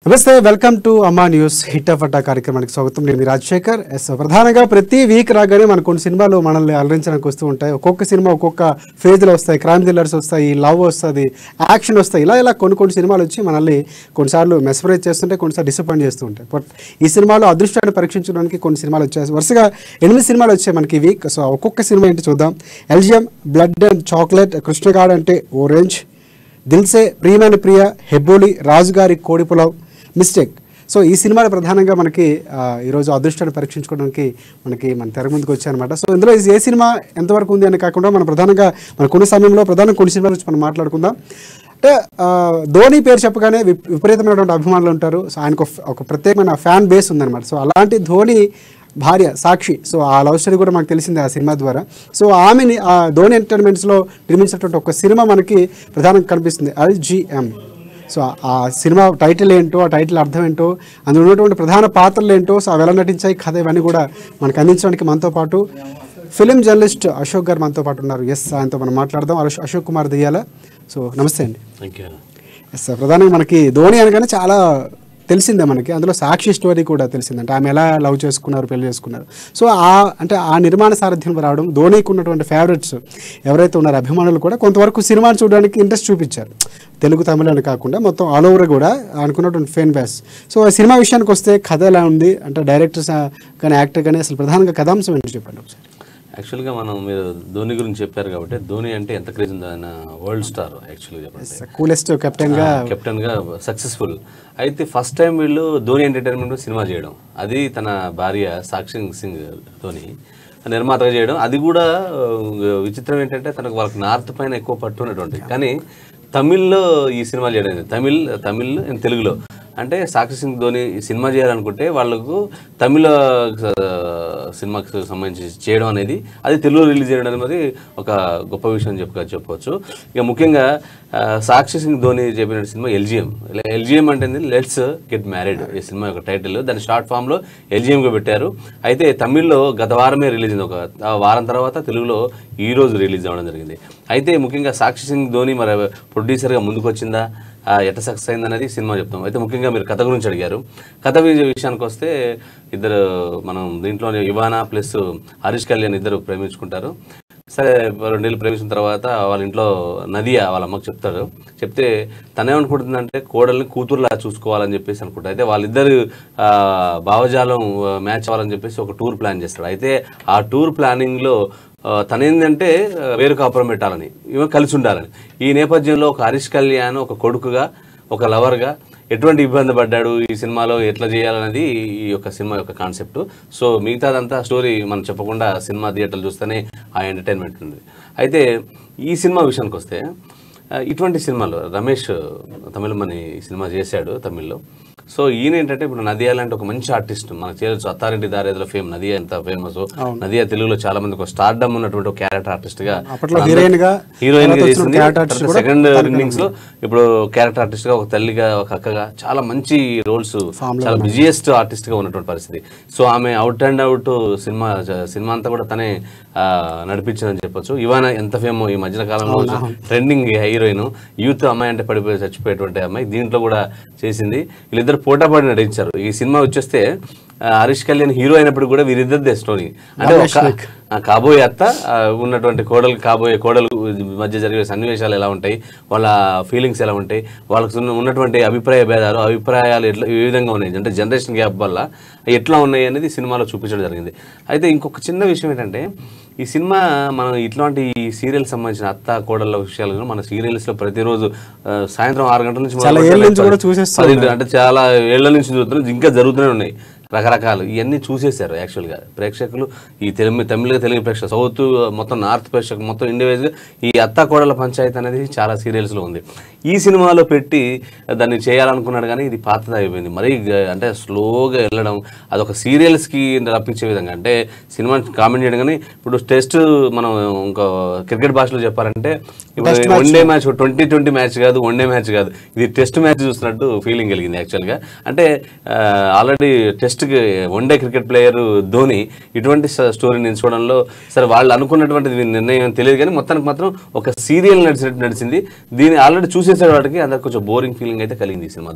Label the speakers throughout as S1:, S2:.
S1: నమస్తే welcome to Amma news హిట్ ఆఫ్ అట్టా కార్యక్రమానికి స్వాగతం నేను మీ రాజశేఖర్ ఎస్ ప్రధానంగా ప్రతి వీక్ రాగానే మన కొన్ని సినిమాలు మనల్ని అలరించడానికి వస్తూ ఉంటాయి ఒక్కొక్క సినిమా ఒక్కొక్క ఫేజ్లో వస్తాయి క్రైమ్ థ్రిల్లర్స్ వస్తాయి లవ్ వస్తుంది యాక్షన్ వస్తాయి ఇలా ఇలా కొన్ని కొన్ని సినిమాలు వచ్చి మనల్ని కొన్నిసార్లు మెస్పరైజ్ చేస్తుంటే కొన్నిసార్లు డిసప్పాయింట్ చేస్తూ ఉంటాయి బట్ ఈ సినిమాలో అదృష్టాన్ని పరీక్షించడానికి కొన్ని సినిమాలు వచ్చాయి వరుసగా ఎనిమిది సినిమాలు వచ్చాయి మనకి ఈ వీక్ సో ఒక్కొక్క సినిమా ఏంటి చూద్దాం ఎల్జిఎం బ్లడ్ అండ్ చాక్లెట్ కృష్ణగాడ్ అంటే ఓరెంజ్ దిల్సే ప్రియమైన ప్రియ హెబ్బోలి రాజుగారి కోడి పులావ్ మిస్టేక్ సో ఈ సినిమాలు ప్రధానంగా మనకి ఆ, ఈరోజు అదృష్టాన్ని పరీక్షించుకోవడానికి మనకి మన తెర ముందుకు వచ్చాయన్నమాట సో ఇందులో ఇది ఏ సినిమా ఎంతవరకు ఉంది అని కాకుండా మనం ప్రధానంగా మన కొన్ని సమయంలో ప్రధానంగా కొన్ని సినిమాల గురించి మనం మాట్లాడుకుందాం అంటే ఆ, ధోని పేరు చెప్పగానే విప్- విపరీతమైనటువంటి అభిమానులు ఉంటారు సో ఆయనకు ఒక- ఒక ప్రత్యేకమైన ఫ్యాన్ బేస్ ఉందన్నమాట సో అలాంటి ధోని భార్య సాక్షి సో ఆ లవ్ స్టోరీ కూడా మనకు తెలిసింది ఆ సినిమా ద్వారా సో ఆమెని ఆ ధోని ఎంటర్టైన్మెంట్స్లో నిర్మించినటువంటి ఒక సినిమా మనకి ప్రధానంగా కనిపిస్తుంది ఎల్జిఎం సో ఆ సినిమా టైటిల్ ఏంటో ఆ టైటిల్ అర్థం ఏంటో అందులో ఉన్నటువంటి ప్రధాన పాత్రలు ఏంటో సో అవి ఎలా నటించాయి కథ ఇవన్నీ కూడా మనకు అందించడానికి మనతో పాటు ఫిలిం జర్నలిస్ట్ అశోక్ గారు మనతో పాటు ఉన్నారు ఎస్ ఆయనతో మనం మాట్లాడదాం అశోక్- అశోక్ కుమార్ దెయ్యాల సో నమస్తే అండి
S2: థ్యాంక్ యూ
S1: ఎస్ ప్రధానంగా మనకి ధోని అనగానే చాలా తెలిసిందే మనకి అందులో సాక్షి స్టోరీ కూడా తెలిసింది అంటే ఆమె ఎలా లవ్ చేసుకున్నారు పెళ్లి చేసుకున్నారు సో ఆ అంటే ఆ నిర్మాణ సారథ్యం రావడం ధోనికి ఉన్నటువంటి ఫేవరెట్స్ ఎవరైతే ఉన్నారో అభిమానులు కూడా కొంతవరకు సినిమాని చూడడానికి ఇంట్రెస్ట్ చూపించారు తెలుగు తమిళ అని కాకుండా మొత్తం ఆల్ ఓవర్ కూడా అనుకున్నటువంటి ఫేన్ బ్యాస్ సో ఆ సినిమా విషయానికి వస్తే కథ ఎలా ఉంది అంటే డైరెక్టర్స్ కానీ యాక్టర్ కానీ అసలు ప్రధానంగా కథాంశం ఏంటి చెప్పండి ఒకసారి
S2: యాక్చువల్గా మనం మీరు ధోని గురించి చెప్పారు కాబట్టి ధోని అంటే ఎంత క్రేజ్ ఉందో ఆయన వరల్డ్ స్టార్ యాక్చువల్గా చెప్పండి
S1: కూలెస్ట్ కెప్టెన్గా
S2: కెప్టెన్ గా సక్సెస్ఫుల్ అయితే ఫస్ట్ టైం వీళ్ళు ధోని ఎంటర్టైన్మెంట్ సినిమా చేయడం అది తన భార్య సాక్షి సింగ్ ధోని నిర్మాతగా చేయడం అది కూడా ఆ, విచిత్రం ఏంటంటే తనకు వాళ్ళకి నార్త్ పైన ఎక్కువ పట్టు ఉన్నటువంటి కానీ తమిళ్లో ఈ సినిమా చేయడం అనేది. తమిళ్ తమిళ్ and తెలుగులో అంటే సాక్షి సింగ్ ధోని ఈ సినిమా చేయాలనుకుంటే వాళ్ళకు తమిళ ఆ, సినిమాకి సంబంధించి చేయడం అనేది అది తెలుగులో రిలీజ్ చేయడం అనేది ఒక గొప్ప విషయం చెప్ప చెప్పవచ్చు ఇక ముఖ్యంగా ఆ, సాక్షి సింగ్ ధోని చెప్పిన సినిమా ఎల్జిఎం ఎల్జిఎం అంటే లెట్స్ గెట్ మ్యారీడ్ ఈ సినిమా యొక్క టైటిల్ దాని షార్ట్ ఫామ్ లో LGM గా పెట్టారు అయితే తమిళ్లో గత వారమే రిలీజ్ అయింది ఒక ఆ వారం తర్వాత తెలుగులో ఈ రోజు రిలీజ్ అవ్వడం జరిగింది అయితే ముఖ్యంగా సాక్షి సింగ్ ధోని మరి ప్రొడ్యూసర్గా ముందుకు వచ్చిందా ఆ, ఎట్ట సక్సెస్ అయింది అనేది సినిమా చెప్తాం అయితే ముఖ్యంగా మీరు కథ గురించి అడిగారు కథ వి- విషయానికి వస్తే ఇద్దరు మనం దీంట్లో ఇవానా ప్లస్ హరీష్ కళ్యాణ్ ఇద్దరు ప్రేమించుకుంటారు సరే రెండేళ్ళు ప్రేమించిన తర్వాత వాళ్ళ ఇంట్లో నదియా వాళ్ళ అమ్మకు చెప్తాడు చెప్తే తనేమనుకుంటుందంటే కోడల్ని కూతురులా చూసుకోవాలని చెప్పేసి అనుకుంటారు అయితే వాళ్ళిద్దరు ఆ, భావజాలం మ్యాచ్ అవ్వాలని చెప్పేసి ఒక టూర్ ప్లాన్ చేస్తాడు అయితే ఆ టూర్ ప్లానింగ్లో ఆ, తనేందంటే ఆ, వేరు కాపురం పెట్టాలని ఇవి కలిసి ఉండాలని ఈ నేపథ్యంలో ఒక హరీష్ కళ్యాణ్ ఒక కొడుకుగా ఒక లవర్గా ఎటువంటి ఇబ్బంది పడ్డాడు ఈ సినిమాలో ఎట్లా చేయాలనేది ఈ యొక్క సినిమా యొక్క కాన్సెప్ట్ సో మిగతాదంతా స్టోరీ మనం చెప్పకుండా సినిమా థియేటర్లు చూస్తేనే ఆ ఎంటర్టైన్మెంట్ ఉంది అయితే ఈ సినిమా విషయానికి వస్తే ఆ, ఇటువంటి సినిమాలు రమేష్ తమిళమని సినిమా చేశాడు తమిళ్లో సో ఈయన ఏంటంటే ఇప్పుడు నదియా లాంటి ఒక మంచి ఆర్టిస్ట్ మనకు చేయొచ్చు అత్తారింటి దారేదిలో ఫేమ్ నదియా ఎంత ఫేమస్ నదియా తెలుగులో చాలా మందికి ఒక స్టార్డమ్ ఉన్నటువంటి ఒక క్యారెక్టర్ ఆర్టిస్ట్ గా
S1: అప్పట్లో హీరోయిన్ గా
S2: హీరోయిన్
S1: తర్వాత వచ్చిన character artist కూడా
S2: సెకండ్ ఇన్నింగ్స్ లో ఇప్పుడు క్యారెక్టర్ ఆర్టిస్ట్ గా ఒక తల్లిగా ఒక అక్కగా చాలా మంచి రోల్స్ చాలా బిజియెస్ట్ ఆర్టిస్ట్ గా ఉన్నటువంటి పరిస్థితి సో ఆమె out and out cinema cinema అంతా కూడా తనే ఆ, నడిపించిందని చెప్పొచ్చు ఇవాన ఎంత ఫేమో ఈ మధ్యన కాలంలో ట్రెండింగ్ హీరోయిన్ యూత్ అమ్మాయి అంటే పడిపోయి చచ్చిపోయేటువంటి అమ్మాయి దీంట్లో కూడా చేసింది వీళ్ళిద్దరు పోటాపాటి నటించారు ఈ సినిమా వచ్చేస్తే ఆ, హరీష్ కళ్యాణ్ హీరో అయినప్పుడు కూడా వీరిద్దరిదే స్టోరీ అంటే ఒక ఆ కాబోయే అత్త ఆ, ఉన్నటువంటి కోడలు కాబోయే కోడలు మధ్య జరిగే సన్నివేశాలు ఎలా ఉంటాయి వాళ్ళ ఫీలింగ్స్ ఎలా ఉంటాయి వాళ్ళకి ఉన్న- ఉన్నటువంటి అభిప్రాయ భేదాలు అభిప్రాయాలు ఎట్లా ఏ విధంగా ఉన్నాయి అంటే జనరేషన్ గ్యాప్ వల్ల ఎట్లా ఉన్నాయి అనేది సినిమాలో చూపించడం జరిగింది అయితే ఇంకొక చిన్న విషయం ఏంటంటే ఈ సినిమా మనం ఇట్లాంటి సీరియల్ సంబంధించిన అత్త కోడళ్ళ విషయాలు మన సీరియల్స్ లో ప్రతిరోజు ఆ, సాయంత్రం ఆరు గంటల నుంచి
S1: చాలా
S2: మొదలు
S1: ఏళ్ళ నుంచి
S2: పెట్టి
S1: కూడా చూసేస్తూ
S2: పది- అంటే చాలా ఏళ్ల నుంచి చూస్తున్నాం ఇంకా జరుగుతూనే ఉన్నాయి రకరకాలు ఇవన్నీ చూసేశారు యాక్చువల్గా ప్రేక్షకులు ఈ తెలుగు తమిళ తెలుగు ప్రేక్షకులు సౌత్ మొత్తం నార్త్ ప్రేక్షకులు మొత్తం ఇండివిజువల్గా ఈ అత్త కోడల పంచాయతీ అనేది చాలా సీరియల్స్లో ఉంది ఈ సినిమాలో పెట్టి దాన్ని చేయాలనుకున్నాడు కానీ ఇది పాతది అయిపోయింది మరీ గ- అంటే స్లోగా వెళ్ళడం అదొక సీరియల్స్కి రప్పించే విధంగా అంటే సినిమా కామెంట్ చేయడం కానీ ఇప్పుడు టెస్ట్ మనం ఇంకా క్రికెట్ భాషలో చెప్పాలంటే ఇప్పుడు one day match twenty twenty match కాదు వన్ డే మ్యాచ్ కాదు ఇది టెస్ట్ మ్యాచ్ చూస్తున్నట్టు ఫీలింగ్ కలిగింది యాక్చువల్గా అంటే ఆల్రెడీ టెస్ట్కి one day cricket player Dhoni ఇటువంటి స- స్టోరీని ఎంచుకోవడంలో సరే వాళ్ళు అనుకున్నటువంటి నిర్ణయం తెలియదు కానీ మొత్తానికి మాత్రం ఒక సీరియల్ నడిచినట్టు నడిచింది దీన్ని ఆల్రెడీ చూసేసే వాటికి అందరికి కొంచెం బోరింగ్ ఫీలింగ్ అయితే కలిగింది ఈ సినిమా ద్వారా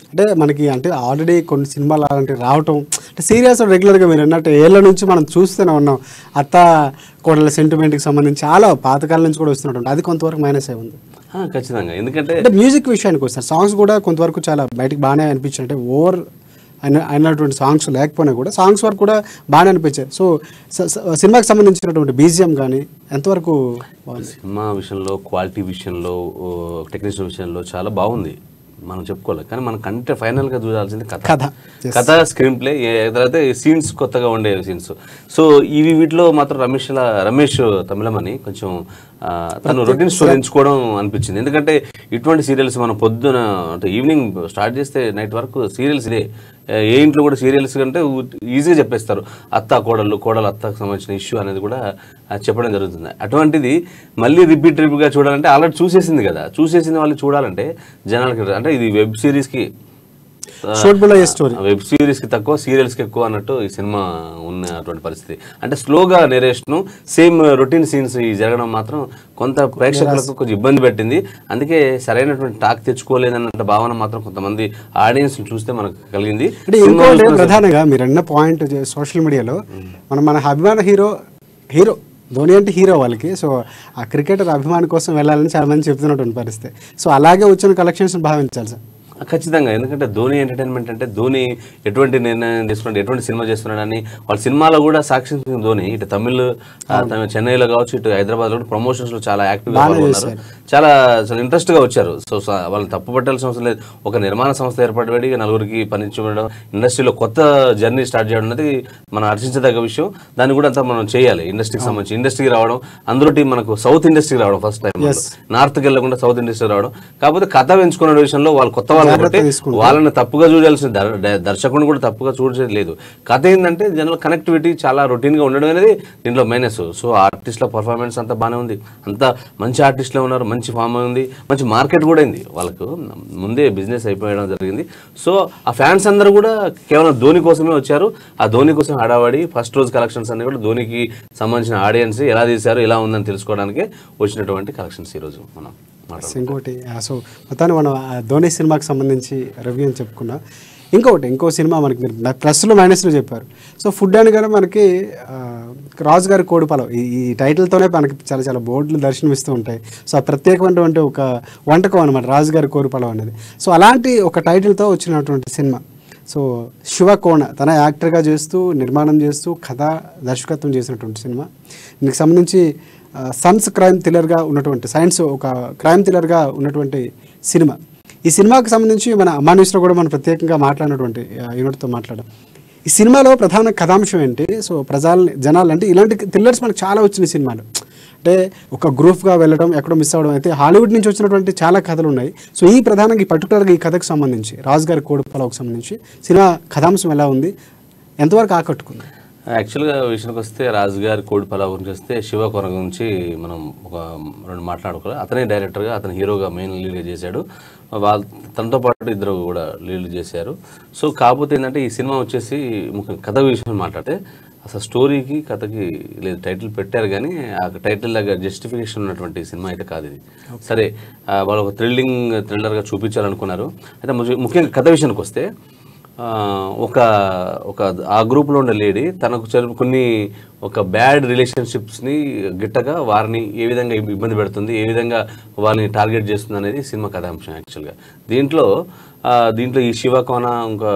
S1: అంటే మనకి అంటే ఆల్రెడీ కొన్ని సినిమాలు అలాంటివి రావటం అంటే సీరియస్ రెగ్యులర్గా మీరు అన్నట్టు ఏళ్ళ నుంచి మనం చూస్తూనే ఉన్నాం అత్త కోడల సెంటిమెంట్కి సంబంధించి చాలా పాతకాలం నుంచి కూడా వస్తున్నట్టు అది కొంతవరకు మైనస్ అయి ఉంది
S2: ఆ, ఖచ్చితంగా ఎందుకంటే
S1: అంటే మ్యూజిక్ విషయానికి వస్తారు సాంగ్స్ కూడా కొంతవరకు చాలా బయటికి బాగానే అనిపించాయి అంటే ఓవర్ అయిన అయినటువంటి సాంగ్స్ లేకపోయినా కూడా సాంగ్స్ వరకు కూడా బాగానే అనిపించాయి సో స- స- సినిమాకి సంబంధించినటువంటి బీజిఎం కానీ ఎంతవరకు బాగుంది
S2: సినిమా విషయంలో క్వాలిటీ విషయంలో టెక్నీషియన్ విషయంలో చాలా బాగుంది మనం చెప్పుకోవాలి కానీ మనం కంటే ఫైనల్గా చూడాల్సింది కథ
S1: కథ. Yes.
S2: కథ స్క్రీన్ ప్లే తర్వాత సీన్స్ కొత్తగా ఉండే సీన్స్ సో ఇవి వీటిలో మాత్రం రమేష్ లా- రమేష్ తమిళమని కొంచెం ఆ, తను రొటీన్ స్టోరీ ఎంచుకోవడం అనిపించింది ఎందుకంటే ఇటువంటి సీరియల్స్ మనం పొద్దున అంటే ఈవినింగ్ స్టార్ట్ చేస్తే నైట్ వరకు సీరియల్స్ ఇదే ఏ ఇంట్లో కూడా సీరియల్స్ కంటే ఈజీగా చెప్పేస్తారు అత్త కోడళ్ళు కోడలు అత్తకు సంబంధించిన ఇష్యూ అనేది కూడా ఆ, చెప్పడం జరుగుతుంది అటువంటిది మళ్ళీ రిపీట్ రిపీట్గా చూడాలంటే ఆల్రెడీ చూసేసింది కదా చూసేసింది వాళ్ళు చూడాలంటే జనాలకి అంటే ఇది వెబ్ సిరీస్కి
S1: షోట్ బుల్ అయ్యే స్టోరీ
S2: వెబ్ సిరీస్ కి తక్కువ సీరియల్స్ కి ఎక్కువ అన్నట్టు ఈ సినిమా ఉన్నటువంటి పరిస్థితి అంటే స్లోగా నెరేషన్ సేమ్ రొటీన్ సీన్స్ ఈ జరగడం మాత్రం కొంత ప్రేక్షకులకు కొంచెం ఇబ్బంది పెట్టింది అందుకే సరైనటువంటి టాక్ తెచ్చుకోలేదన్న భావన మాత్రం కొంతమంది ఆడియన్స్ చూస్తే మనకు కలిగింది
S1: అంటే
S2: సినిమా
S1: ఇంకోటి
S2: చూస్తున్న-
S1: ప్రధానంగా మీరు అన్న పాయింట్ సోషల్ మీడియాలో మనం మన అభిమాన హీరో హీరో ధోని అంటే హీరో వాళ్ళకి సో ఆ క్రికెటర్ అభిమాని కోసం వెళ్ళాలని చాలా మంది చెప్తున్నటువంటి పరిస్థితి సో అలాగే వచ్చిన కలెక్షన్స్ భావించాలి సార్
S2: ఆ, ఖచ్చితంగా ఎందుకంటే ధోని ఎంటర్టైన్మెంట్ అంటే ధోని ఎటువంటి నిర్ణయం తీసుకున్నాడు ఎటువంటి సినిమా చేస్తున్నాడని వాళ్ళ సినిమాలో కూడా సాక్షి ధోని ఇటు తమిళ్ ఆ, తమిళ చెన్నైలో కావచ్చు ఇటు హైదరాబాద్ లో ప్రమోషన్స్ లో చాలా యాక్టివ్ గా పాల్గొన్నారు చాలా చాలా ఇంట్రెస్ట్ గా వచ్చారు సో స- వాళ్ళని తప్పు పట్టాల్సిన అవసరం లేదు ఒక నిర్మాణ సంస్థ ఏర్పడి నలుగురికి పనిచేయడం ఇండస్ట్రీలో కొత్త జర్నీ స్టార్ట్ చేయడం అనేది మనం హర్షించదగ్గ విషయం దాన్ని కూడా అంతా మనం చేయాలి ఇండస్ట్రీకి సంబంధించి ఇండస్ట్రీకి రావడం అందులోటి మనకు సౌత్ ఇండస్ట్రీకి రావడం ఫస్ట్ టైం నార్త్కి వెళ్ళకుండా సౌత్ ఇండస్ట్రీ రావడం కాకపోతే కథ పెంచుకునే విషయంలో వాళ్ళు కొత్త వాళ్ళు కాబట్టి వాళ్ళని తప్పుగా చూడాల్సిన దర్- ద- దర్శకుడు కూడా తప్పుగా చూడలేదు లేదు కథ ఏంటంటే జనరల్ కనెక్టివిటీ చాలా రొటీన్ గా ఉండడం అనేది దీంట్లో మైనస్ సో ఆర్టిస్ట్ల పర్ఫార్మెన్స్ అంతా బాగానే ఉంది అంత మంచి ఆర్టిస్టులు ఉన్నారు మంచి ఫామ్ ఉంది మంచి మార్కెట్ కూడా అయింది వాళ్ళకు ముందే బిజినెస్ అయిపోయడం జరిగింది సో ఆ ఫ్యాన్స్ అందరూ కూడా కేవలం ధోని కోసమే వచ్చారు ఆ ధోని కోసం హడావడి ఫస్ట్ రోజు కలెక్షన్స్ అన్ని కూడా ధోనికి సంబంధించిన ఆడియన్స్ ఎలా తీశారు ఎలా ఉందని తెలుసుకోవడానికి వచ్చినటువంటి కలెక్షన్స్ ఈరోజు మనం మాట్లాడుకుందాం
S1: ఇంకోటి ఆ, సో మొత్తాన్ని మనం ఆ ధోని సినిమాకి సంబంధించి రివ్యూ అని చెప్పుకున్నాం ఇంకొకటి ఇంకో సినిమా మనకి మీరు ప్లస్లో మైనస్లో చెప్పారు సో ఫుడ్ అని కానీ మనకి ఆ, రాజు గారి కోడిపలం ఈ ఈ టైటిల్తోనే మనకి చాలా చాలా బోర్డులు దర్శనమిస్తూ ఉంటాయి సో ఆ ప్రత్యేకమైనటువంటి ఒక వంటకం అనమాట రాజు గారి కోడిపలం అనేది సో అలాంటి ఒక టైటిల్తో వచ్చినటువంటి సినిమా సో శివ కోణ తన యాక్టర్గా చేస్తూ నిర్మాణం చేస్తూ కథ దర్శకత్వం చేసినటువంటి సినిమా దీనికి సంబంధించి ఆ, సన్స్ క్రైమ్ థ్రిల్లర్గా ఉన్నటువంటి సైన్స్ ఒక క్రైమ్ థ్రిల్లర్గా ఉన్నటువంటి సినిమా ఈ సినిమాకి సంబంధించి మన అమ్మాన్యూస్లో కూడా మనం ప్రత్యేకంగా మాట్లాడినటువంటి ఆ, యూనిట్తో మాట్లాడాం ఈ సినిమాలో ప్రధాన కథాంశం ఏంటి సో ప్రజల్ని జనాలు అంటే ఇలాంటి థ్రిల్లర్స్ మనకు చాలా వచ్చినాయి సినిమాలు అంటే ఒక గ్రూప్గా వెళ్ళడం ఎక్కడో మిస్ అవ్వడం అయితే హాలీవుడ్ నుంచి వచ్చినటువంటి చాలా కథలు ఉన్నాయి సో ఈ ప్రధానంగా ఈ పర్టికులర్గా ఈ కథకు సంబంధించి రాజు గారి కోడి పొలవుకు సంబంధించి సినిమా కథాంశం ఎలా ఉంది ఎంతవరకు ఆకట్టుకుంది
S2: యాక్చువల్గా విషయానికి వస్తే రాజుగారి కోడి పలావ్ గురించి వస్తే శివ కొర గురించి మనం ఒక రెండు మాట్లాడుకోవాలి అతనే డైరెక్టర్గా అతను హీరోగా మెయిన్ లీడ్గా చేశాడు వాళ్ళ తనతో పాటు ఇద్దరు కూడా లీడ్ చేశారు సో కాకపోతే ఏంటంటే ఈ సినిమా వచ్చేసి ముఖ్య కథ విషయం మాట్లాడితే అసలు స్టోరీకి కథకి లేదు టైటిల్ పెట్టారు కానీ ఆ టైటిల్ లాగా జస్టిఫికేషన్ ఉన్నటువంటి సినిమా అయితే కాదు ఇది సరే ఆ, వాళ్ళు ఒక థ్రిల్లింగ్ థ్రిల్లర్గా చూపించాలనుకున్నారు అయితే ముఖ్య- ముఖ్యంగా కథ విషయానికి వస్తే ఆ, ఒక ఒక ఆ గ్రూప్లో ఉండే లేడీ తనకు చదువు కొన్ని ఒక బ్యాడ్ రిలేషన్షిప్స్ని గిట్టగా వారిని ఏ విధంగా ఇబ్బంది పెడుతుంది ఏ విధంగా వాళ్ళని టార్గెట్ చేస్తుంది అనేది సినిమా కథాంశం యాక్చువల్గా దీంట్లో ఆ, దీంట్లో ఈ శివకోన ఇంకా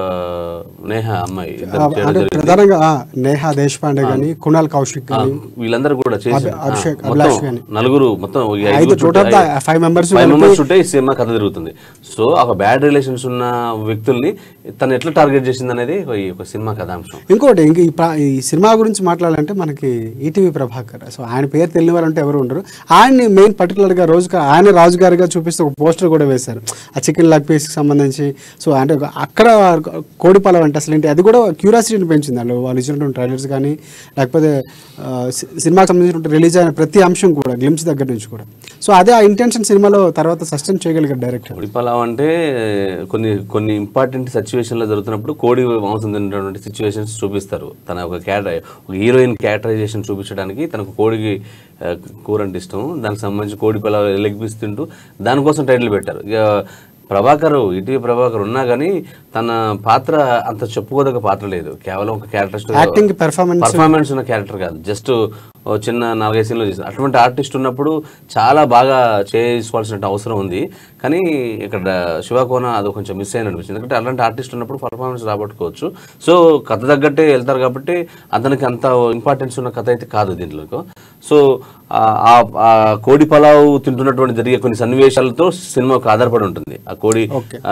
S2: నేహ అమ్మాయి ఇద్దరు చేయడం
S1: అంటే
S2: జరిగింది.
S1: ప్రధానంగా ఆ, నేహా దేశపాండే కానీ కుణాల్ కౌశిక్ కానీ
S2: వీళ్ళందరూ కూడా చేసి
S1: అభిషేక్,
S2: ఆ,
S1: అభిలాష్
S2: మొత్తం
S1: గాని.
S2: నలుగురు మొత్తం ఈ
S1: ఐదు
S2: ఐదుగురు
S1: total
S2: చుట్టే-
S1: the five members
S2: five
S1: కలిపి-
S2: members చుట్టే ఈ సినిమా కథ తిరుగుతుంది సో ఒక బ్యాడ్ రిలేషన్స్ ఉన్న వ్యక్తుల్ని తను ఎట్లా టార్గెట్ చేసింది అనేది ఈ ఒక సినిమా కథాంశం
S1: ఇంకోటి ఇంక ఈ ప్రా- ఈ సినిమా గురించి మాట్లాడాలంటే మనకి ఈటీవీ ప్రభాకర్ సో ఆయన పేరు తెలియని వారంటే ఎవరు ఉండరు ఆయన్ని మెయిన్ పర్టికులర్గా రోజుగా ఆయన రాజుగారిగా చూపిస్తూ ఒక పోస్టర్ కూడా వేశారు ఆ చికెన్ లగ్ పీస్కి సంబంధించి సో అంటే ఒక- అక్కడ కోడి పొలం అంటే అసలు ఏంటి అది కూడా క్యూరియాసిటీని పెంచింది వాళ్ళు వాళ్ళు ఇచ్చినటువంటి ట్రైలర్స్ కానీ లేకపోతే ఆ, సి- సినిమాకి సంబంధించిన రిలీజ్ అయిన ప్రతి అంశం కూడా గ్లిమ్స్ దగ్గర నుంచి కూడా సో అదే ఆ ఇంటెన్షన్ సినిమాలో తర్వాత సస్టైన్ చేయగలిగారు డైరెక్టర్
S2: కోడి పలావ్ అంటే కొన్ని కొన్ని ఇంపార్టెంట్ సిచ్యువేషన్లో జరుగుతున్నప్పుడు కోడి మాంసం తినేటువంటి సిచ్యువేషన్స్ చూపిస్తారు తన ఒక క్యారెక్టర్ ఒక హీరోయిన్ క్యారెక్టరైజేషన్ చూపించడానికి తనకు కోడికి ఆ, కూర అంటే ఇష్టం దానికి సంబంధించి కోడి పలావ్ లెగ్ పీస్ తింటూ దానికోసం టైటిల్ పెట్టారు ఇక ప్రభాకర్ ఇటీవీ ప్రభాకర్ ఉన్నా కానీ తన పాత్ర అంత చెప్పుకోదగ్గ పాత్ర లేదు కేవలం ఒక క్యారెక్టర్
S1: యాక్టింగ్ పెర్ఫార్మెన్స్
S2: పర్ఫార్మెన్స్ ఉన్న క్యారెక్టర్ కాదు జస్ట్ చిన్న నాలుగైదు సీన్లు చేసిన అటువంటి ఆర్టిస్ట్ ఉన్నప్పుడు చాలా బాగా చేసుకోవాల్సిన అవసరం ఉంది కానీ ఇక్కడ శివకోన అది కొంచెం మిస్ అయిన అనిపించింది ఎందుకంటే అలాంటి ఆర్టిస్ట్ ఉన్నప్పుడు పర్ఫార్మెన్స్ రాబట్టుకోవచ్చు సో కథ తగ్గట్టే వెళ్తారు కాబట్టి అతనికి అంత ఇంపార్టెన్స్ ఉన్న కథ అయితే కాదు దీంట్లో సో ఆ- ఆ- ఆ కోడి పలావ్ తింటున్నటువంటి జరిగే కొన్ని సన్నివేశాలతో సినిమా ఒక ఆధారపడి ఉంటుంది ఆ కోడి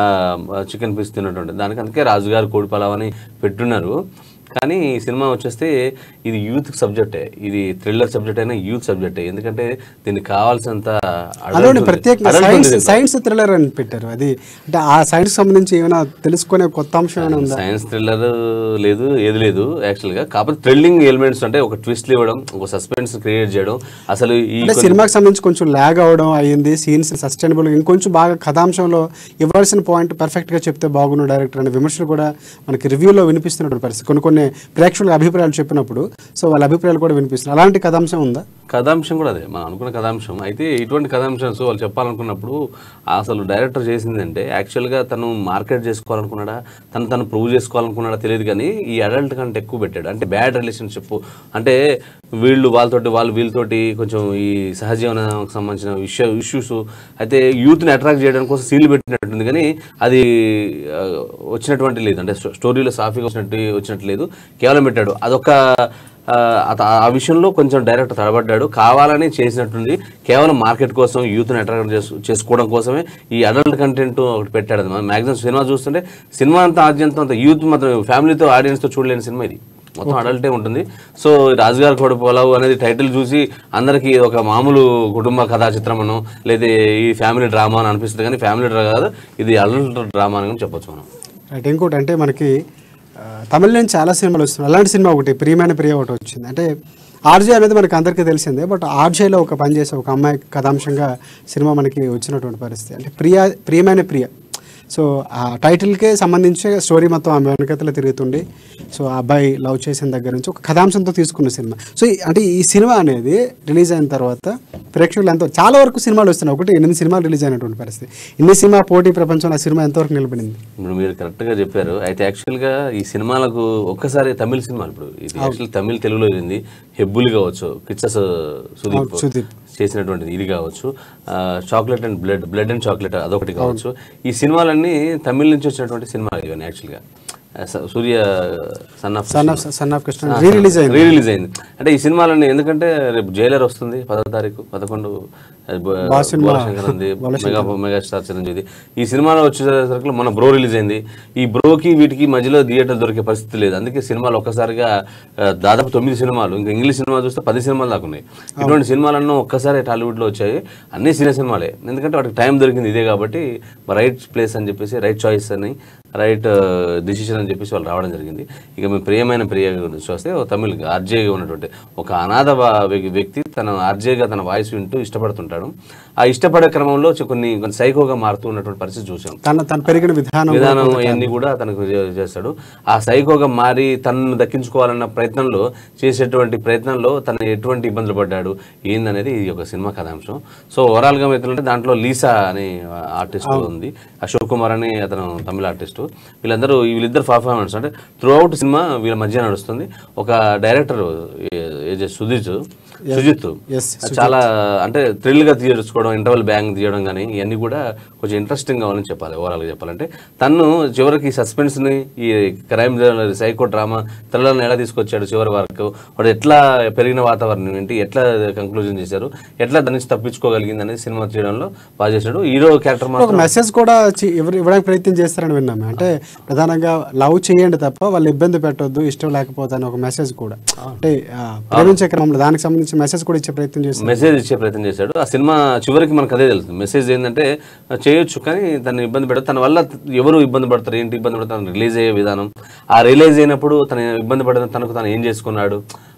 S2: చికెన్ పీస్ తిన్నటువంటి దానికి అందుకే రాజుగారు కోడి పలావ్ అని పెట్టున్నారు కానీ ఈ సినిమా వచ్చేస్తే ఇది యూత్ సబ్జెక్టే ఇది థ్రిల్లర్ సబ్జెక్ట్ అయినా యూత్ సబ్జెక్టే ఎందుకంటే దీనికి కావాల్సినంత adult
S1: అదొకటి
S2: ఉంది.
S1: ప్రత్యేకంగా
S2: Adult
S1: సైన్స్
S2: ఉంది దీంట్లో.
S1: సైన్స్ థ్రిల్లర్ అని పెట్టారు అది అంటే ఆ సైన్స్ సంబంధించి ఏమైనా తెలుసుకునే కొత్త అంశం ఏమైనా ఉందా
S2: సైన్స్ థ్రిల్లర్ లేదు ఏది లేదు యాక్చువల్గా కాకపోతే థ్రిల్లింగ్ ఎలిమెంట్స్ అంటే ఒక ట్విస్ట్ ఇవ్వడం ఒక సస్పెన్స్ క్రియేట్ చేయడం అసలు ఈ
S1: అంటే సినిమాకి సంబంధించి కొంచెం ల్యాగ్ అవడం అయ్యింది సీన్స్ సస్టైనబుల్ ఇంకొంచెం బాగా కథాంశంలో ఇవ్వాల్సిన పాయింట్ పర్ఫెక్ట్ గా చెప్తే బాగున్న డైరెక్టర్ అనే విమర్శలు కూడా మనకి రివ్యూలో వినిపిస్తున్నటువంటి పరిస్థితి కొన్ని కొన్ని ప్రేక్షకుల అభిప్రాయాలు చెప్పినప్పుడు సో వాళ్ళ అభిప్రాయాలు కూడా వినిపిస్తున్నాయి అలాంటి కథాంశం ఉందా
S2: కథాంశం కూడా అదే మనం అనుకున్న కథాంశం అయితే ఇటువంటి కథాంశాలు వాళ్ళు చెప్పాలనుకున్నప్పుడు అసలు డైరెక్టర్ చేసిందంటే యాక్చువల్గా తను మార్కెట్ చేసుకోవాలనుకున్నాడా తను తను ప్రూవ్ చేసుకోవాలనుకున్నాడా తెలియదు కానీ ఈ అడల్ట్ కంటే ఎక్కువ పెట్టాడు అంటే బ్యాడ్ రిలేషన్షిప్ అంటే వీళ్ళు వాళ్ళతోటి వాళ్ళు వీళ్ళతోటి కొంచెం ఈ సహజీవనానికి సంబంధించిన విషయ ఇష్యూస్ అయితే యూత్ని అట్రాక్ట్ చేయడం కోసం సీల్ పెట్టినట్టుంది కానీ అది ఆ, వచ్చినటువంటి లేదు అంటే స్టో- స్టోరీలో సాఫీగా వచ్చినట్టు వచ్చినట్టు లేదు కేవలం పెట్టాడు అదొక ఆ, అత- ఆ విషయంలో కొంచెం డైరెక్ట్ తడబడ్డాడు కావాలని చేసినట్టుంది కేవలం మార్కెట్ కోసం యూత్ని అట్రాక్ట్ చేసు చేసుకోవడం కోసమే ఈ అడల్ట్ కంటెంట్ ఒకటి పెట్టాడు అది మ్యాక్సిమం సినిమా చూస్తుంటే సినిమా అంతా ఆద్యంతం అంత యూత్ మాత్రం ఫ్యామిలీతో ఆడియన్స్తో చూడలేని సినిమా ఇది మొత్తం అడల్టే ఉంటుంది సో రాజుగారి కొడు పొలవు అనేది టైటిల్ చూసి అందరికీ ఒక మామూలు కుటుంబ కథా చిత్రమనో లేదా ఈ ఫ్యామిలీ డ్రామా అని అనిపిస్తుంది కానీ ఫ్యామిలీ డ్రా కాదు ఇది అడల్ట్ డ్రామా అని చెప్పొచ్చు మనం
S1: రైట్ ఇంకోటి అంటే మనకి ఆ, తమిళ నుంచి చాలా సినిమాలు వస్తున్నాయి అలాంటి సినిమా ఒకటి ప్రియమైన ప్రియ ఒకటి వచ్చింది అంటే ఆర్జే అనేది మనకి అందరికీ తెలిసిందే బట్ ఆర్జేలో ఒక పని చేసే ఒక అమ్మాయి కథాంశంగా సినిమా మనకి వచ్చినటువంటి పరిస్థితి అంటే ప్రియ ప్రియమైన ప్రియ సో ఆ టైటిల్కే సంబంధించి స్టోరీ మొత్తం ఆమె వెనకతలో తిరుగుతుండి సో ఆ అబ్బాయి లవ్ చేసిన దగ్గర నుంచి ఒక కథాంశంతో తీసుకున్న సినిమా సో ఈ- అంటే ఈ సినిమా అనేది రిలీజ్ అయిన తర్వాత ప్రేక్షకులు ఎంతో చాలా వరకు సినిమాలు వస్తున్నాయి ఒకటి ఎనిమిది సినిమాలు రిలీజ్ అయినటువంటి పరిస్థితి ఇన్ని సినిమా పోటీ ప్రపంచంలో ఆ సినిమా ఎంతవరకు నిలబడింది
S2: ఇప్పుడు మీరు కరెక్ట్గా చెప్పారు అయితే యాక్చువల్గా ఈ సినిమాలకు ఒక్కసారి తమిళ సినిమాలు ఇప్పుడు ఇది యాక్చువల్ తమిళ తెలుగులో వెళ్ళింది హెబ్బులు కావచ్చు కిచ్చస్ సుదీప్
S1: సుదీప్.
S2: చేసినటువంటిది ఇది కావచ్చు chocolate and blood blood and chocolate అదొకటి కావచ్చు ఈ సినిమాలన్నీ తమిళ నుంచి వచ్చినటువంటి సినిమాలు ఇవన్నీ యాక్చువల్గా ఆ, స- Surya son of
S1: son of son of Krishna re release అయింది
S2: రీ రిలీజ్ అయింది అంటే ఈ సినిమాలన్నీ ఎందుకంటే రేపు జైలర్ వస్తుంది పదో తారీఖు పదకొండు అది బో-
S1: సినిమా.
S2: బోలశంకర్ ఉంది మెగా మెగాస్టార్ చిరంజీవి ఈ సినిమాలో వచ్చేసరికి మన బ్రో రిలీజ్ అయింది ఈ బ్రోకి వీటికి మధ్యలో థియేటర్ దొరికే పరిస్థితి లేదు అందుకే సినిమాలు ఒక్కసారిగా ఆ, దాదాపు తొమ్మిది సినిమాలు ఇంకా ఇంగ్లీష్ సినిమా చూస్తే పది సినిమాలు దాకా ఉన్నాయి ఇటువంటి సినిమాలన్నీ ఒక్కసారి టాలీవుడ్లో వచ్చాయి అన్ని సినిమా సినిమాలే ఎందుకంటే వాటికి టైం దొరికింది ఇదే కాబట్టి రైట్ ప్లేస్ అని చెప్పేసి రైట్ చాయిస్ అని రైట్ డిసిషన్ అని చెప్పేసి వాళ్ళు రావడం జరిగింది ఇక మేము ప్రియమైన ప్రియ గురించి చూస్తే ఓ తమిళ్ ఆర్జేగా ఉన్నటువంటి ఒక అనాథ వా- వ్య- వ్యక్తి తన ఆర్జేగా తన వాయిస్ వింటూ ఇష్టపడుతుంటాడు ఆ ఇష్టపడే క్రమంలో చి- కొన్ని కొన్ని సైకోగా మారుతూ ఉన్నటువంటి పరిస్థితి చూసాం
S1: తన తను పెరిగిన విధానం
S2: విధానం అవన్నీ కూడా తనకు చే- చేస్తాడు ఆ సైకోగా మారి తనను దక్కించుకోవాలన్న ప్రయత్నంలో చేసేటువంటి ప్రయత్నంలో తను ఎటువంటి ఇబ్బందులు పడ్డాడు ఏందనేది ఈ యొక్క సినిమా కథాంశం సో ఓవరాల్ గా ఎట్లంటే దాంట్లో లీసా అనే ఆర్టిస్ట్ ఉంది అశోక్ కుమార్ అని అతను తమిళ ఆర్టిస్ట్ వీళ్ళందరూ వీళ్ళిద్దరు పర్ఫార్మెన్స్ అంటే త్రూ అవుట్ సినిమా వీళ్ళ మధ్య నడుస్తుంది ఒక డైరెక్టర్ సుజిత్ సుజిత్
S1: Yes,
S2: చాలా అంటే థ్రిల్ గా తీసుకోవడం ఇంటర్వల్ బ్యాంగ్ తీయడం కానీ ఇవన్నీ కూడా కొంచెం ఇంట్రెస్టింగ్ కావాలని చెప్పాలి ఓవరాల్ గా చెప్పాలంటే తను చివరికి సస్పెన్స్ ని ఈ క్రైమ్ సైకో డ్రామా థ్రిల్లర్ని ఎలా తీసుకొచ్చాడు చివరి వరకు వాడు ఎట్లా పెరిగిన వాతావరణం ఏంటి ఎట్లా కంక్లూజన్ చేశారు ఎట్లా దాని నుంచి తప్పించుకోగలిగింది అనేది సినిమా చేయడంలో బాగా చేశాడు హీరో క్యారెక్టర్
S1: ఒక
S2: మాత్రం
S1: మెసేజ్ కూడా చి- ఇవ్వ- ఇవ్వడానికి ప్రయత్నం చేస్తారని విన్నాము అంటే ప్రధానంగా లవ్ చేయండి తప్ప వాళ్ళు ఇబ్బంది పెట్టొద్దు ఇష్టం లేకపోతే అని ఒక మెసేజ్ కూడా అంటే ఆ, ప్రేమించే క్రమంలో దానికి సంబంధించి మెసేజ్ కూడా ఇచ్చే ప్రయత్నం చేస్తారు
S2: మెసేజ్ ఇచ్చే ప్రయత్నం చేశాడు ఆ సినిమా చివరికి మనకు అదే తెలుస్తుంది మెసేజ్ ఏంటంటే చేయొచ్చు కానీ తను ఇబ్బంది పెట్టదు తన వల్ల ఎవరు ఇబ్బంది పడతారు ఏంటి ఇబ్బంది పడతారు రిలీజ్ అయ్యే విధానం ఆ రిలీజ్ అయినప్పుడు తను ఇబ్బంది పడడం తనకు తను ఏం చేసుకున్నాడు